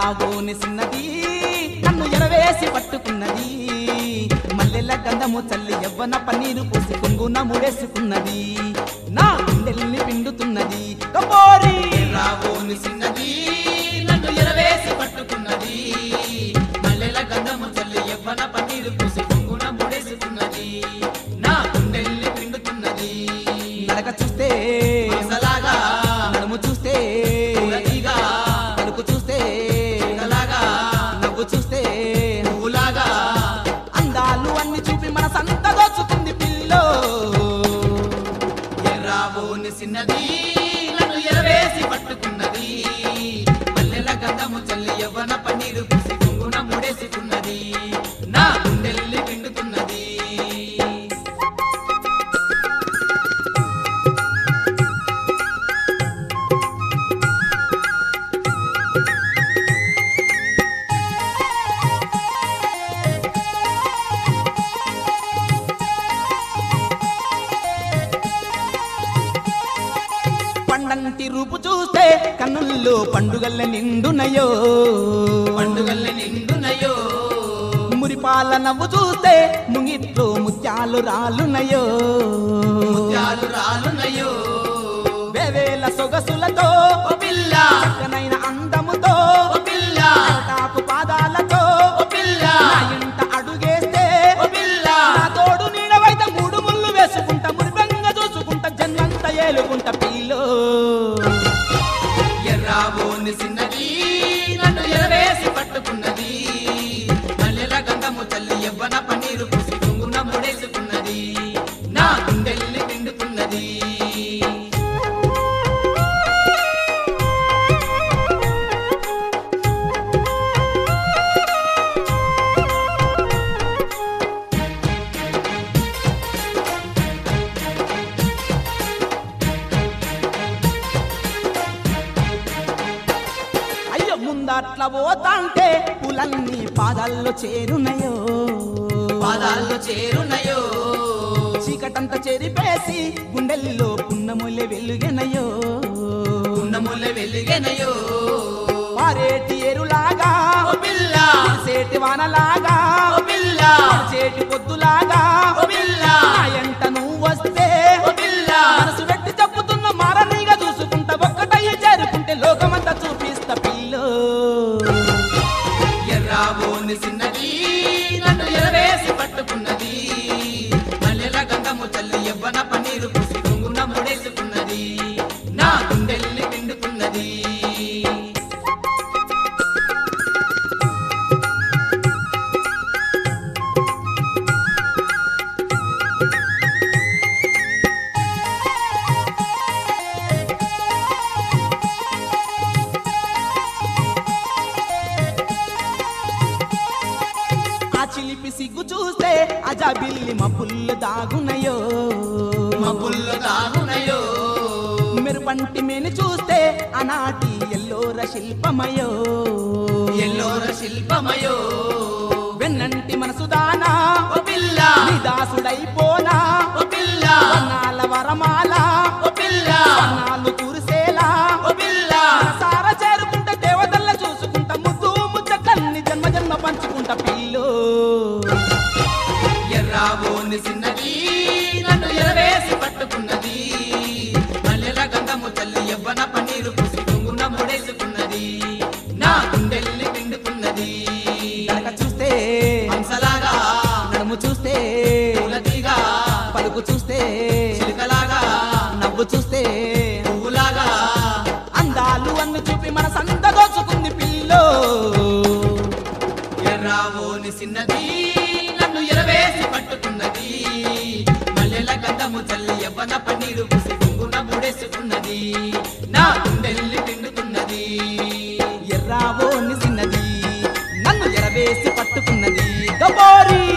ఎర్రావోని సిన్నది నన్ను ఎరవేసి పట్టుకున్నది మల్లెల గంధము చల్లి ఎవ్వన పన్నీరు పూసి కొంగున ముడేసుకున్నది నా గుండెల్ని పిండుతున్నది కబోరి రావోని సిన్నది నన్ను ఎరవేసి పట్టుకున్నది మల్లెల గంధము చల్లి ఎవ్వన పన్నీరు పూసి పొంగున ముడేసుకున్నది నా గుండెల్ని పిండుతున్నది నడక చూస్తే అసలాగా నడుము చూస్తే పూలతీగా, తలుపు చూస్తే చిలకలాగా, నవ్వు చూస్తే పువ్వులాగా అందాలు అన్ని చూపి మన సంత దోచుకుంది పిల్లో ఎర్రావోని సిన్నది నన్ను ఎరవేసి పట్టుకున్నది మల్లెల గంధము చల్లి యవ్వన పన్నీరు పూసి పొంగున ముడేసుకున్నది నా గుండెల్ని పిండుతున్నది పండంటి రూపు చూస్తే కన్నుల్లో పండుగల్ల నిండునయో పండుగల్ని నిండునయో మురిపాల నవ్వు చూస్తే ముంగిట్లో ముత్యాలు రాలునయో ముత్యాలు రాలునయో వేవేల సొగసులతో ఓ పిల్ల చక్కనైన అందముతో ఓ పిల్ల తాపు పాదాలతో ఓ పిల్ల నా ఇంట అడుగేస్తే ఓ పిల్ల నా తోడు నీడవైతే మూడు ముళ్ళు వేసుకుంటా మురిపెంగ చూసుకుంటా జన్మంత ఏలుకుంటా పిల్లో ఎర్రావోని సిన్నది నన్ను ఎరవేసి పట్టుకున్నది మల్లెల గంధము చల్లి ఎవ్వన పన్నీరు పూసి కొంగున ముడేసుకున్నది నా గుండెల్ని పిండుతున్నది అయ్యో ముందట్ల పోతాంటే పులన్నీ పాదాల్లో చేరునయో పాదాల్లో చేరునయో చీకటంత చెరిపేసి గుండెల్లో పున్నములే వెలుగెనయో ఉన్నముల వెలుగెనయో పారేటి ఎరులాగా ఓ పిల్ల సేటి వానలాగా ఓ పిల్ల చేటి పొద్దులాగా ఓ పిల్ల నా ఎంట నువ్వు వస్తే ఓ పిల్ల మనసు పెట్టి చెప్పుతున్న మారనీగా చూసుకుంటా ఒక్కటయ్య చేరుకుంటే లోకమంతా చూపిస్తా పిల్లో ఎర్రావోని సిన్నది నన్ను ఎరవేసి పట్టుకున్నది మల్లెల గంధము చల్లి ఎవ్వన పన్నీరు పూసి కొంగున ముడేసుకున్నది నా గుండెల్ని పిండుకున్నది ఆ చిలిపి సిగ్గు చూస్తే అజాబిల్లి మబ్బుల్లో దాగునయో మబ్బుల్లో దాగునయో మెరుపంటి మేని చూస్తే ఆనాటి ఎల్లోర శిల్పమయో ఎల్లోర శిల్పమయో వెన్నంటి మనసు దానా ఓ పిల్ల నీ దాసుడైపోనా ఓ పిల్ల వర్ణాల వరమాల ఓ పిల్ల వర్ణాలు కురిసేలా ఓ పిల్ల సార చేరుకుంటే దేవతల్ల చూసుకుంటా ముద్దు ముచ్చట్లన్నీ జన్మ జన్మ పంచుకుంటా పిల్లో ఎర్రావోని సిన్నది నన్ను ఎరవేసి పట్టుకున్నది మల్లెల గంధము చల్లి ఎవ్వన పన్నీరు పూసి కొంగున ముడేసుకున్నది నా గుండెల్ని పిండుకున్నది కనుక చూస్తే హంసలాగా నడుము చూస్తే పూలతీగా పలుకు చూస్తే చిలుకలాగా నవ్వు చూస్తే పువ్వులాగా అందాలు అన్ను చూపి మన సంత దోచుకుంది పిల్లో ఎర్రావోని సిన్నది నన్ను ఎరవేసి పట్టుకున్నది మల్లెల గంధము చల్లి ఎవ్వన పన్నీరు పూసి కొంగున ముడేసుకున్నది నా గుండెల్ని పిండుకున్నది ఎర్రావో నిసిన్నది నన్ను ఎరవేసి పట్టుకున్నది గబోరీ